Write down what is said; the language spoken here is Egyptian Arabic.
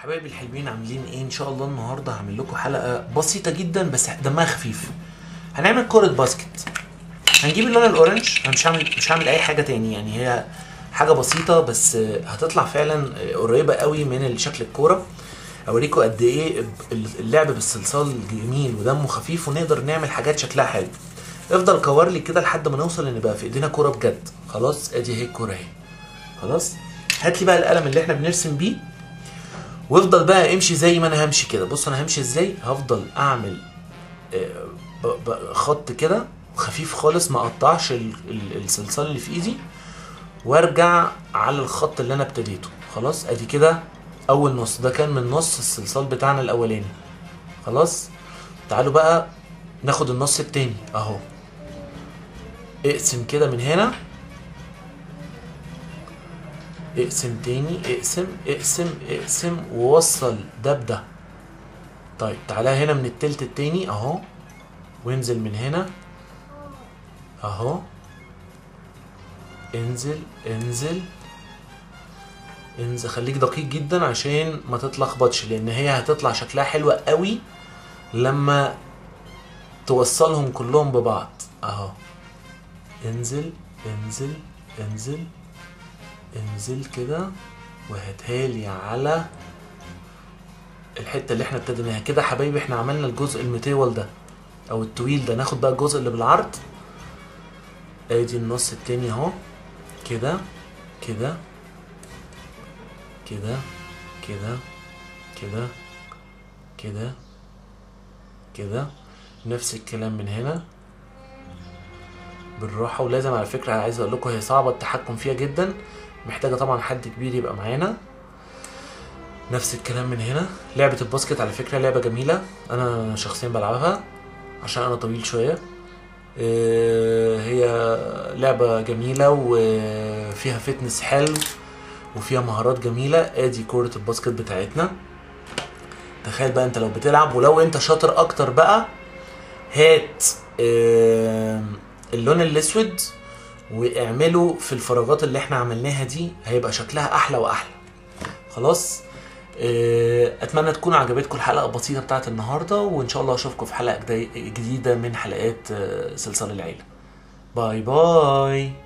حبايبي الحلوين عاملين ايه ان شاء الله النهارده هعمل لكم حلقه بسيطه جدا بس دمها خفيف هنعمل كره باسكت هنجيب اللون الاورنج انا مش هعمل مش هعمل اي حاجه تاني يعني هي حاجه بسيطه بس هتطلع فعلا قريبه قوي من شكل الكوره اوريكم قد ايه اللعب بالصلصال جميل ودمه خفيف ونقدر نعمل حاجات شكلها حلو افضل كور لي كده لحد ما نوصل ان بقى في ايدينا كوره بجد خلاص ادي اهي الكوره اهي خلاص هات لي بقى القلم اللي احنا بنرسم بيه وافضل بقى امشي زي ما انا همشي كده بص انا همشي ازاي هفضل اعمل آه، ب- ب- خط كده خفيف خالص ما اقطعش ال- ال- الصلصال اللي في ايدي وارجع على الخط اللي انا ابتديته خلاص ادي كده اول نص ده كان من نص الصلصال بتاعنا الاولاني خلاص تعالوا بقى ناخد النص التاني اهو اقسم كده من هنا اقسم تاني اقسم اقسم اقسم ووصل ده بده طيب تعالى هنا من التلت التاني اهو وانزل من هنا اهو انزل انزل انزل خليك دقيق جدا عشان ما تتلخبطش لان هي هتطلع شكلها حلوة قوي لما توصلهم كلهم ببعض اهو انزل انزل انزل انزل كده وهاتهالي على الحته اللي احنا ابتديناها كده يا حبايبي احنا عملنا الجزء المطول ده او الطويل ده ناخد بقى الجزء اللي بالعرض ادي النص التاني اهو كده كده كده كده كده كده كده نفس الكلام من هنا بالراحه ولازم على فكره عايز اقول لكم هي صعبه التحكم فيها جدا محتاجه طبعا حد كبير يبقى معانا نفس الكلام من هنا لعبه الباسكت على فكره لعبه جميله انا شخصيا بلعبها عشان انا طويل شويه آه، هي لعبه جميله وفيها فتنس حلو وفيها مهارات جميله ادي كره الباسكت بتاعتنا تخيل بقى انت لو بتلعب ولو انت شاطر اكتر بقى هات آم، اللون الاسود واعمله في الفراغات اللي احنا عملناها دي هيبقى شكلها احلى واحلى خلاص آه، اتمنى تكون عجبتكم الحلقه البسيطه بتاعت النهارده وان شاء الله اشوفكم في حلقه جدي- جديده من حلقات آه، صلصال العيله باي باي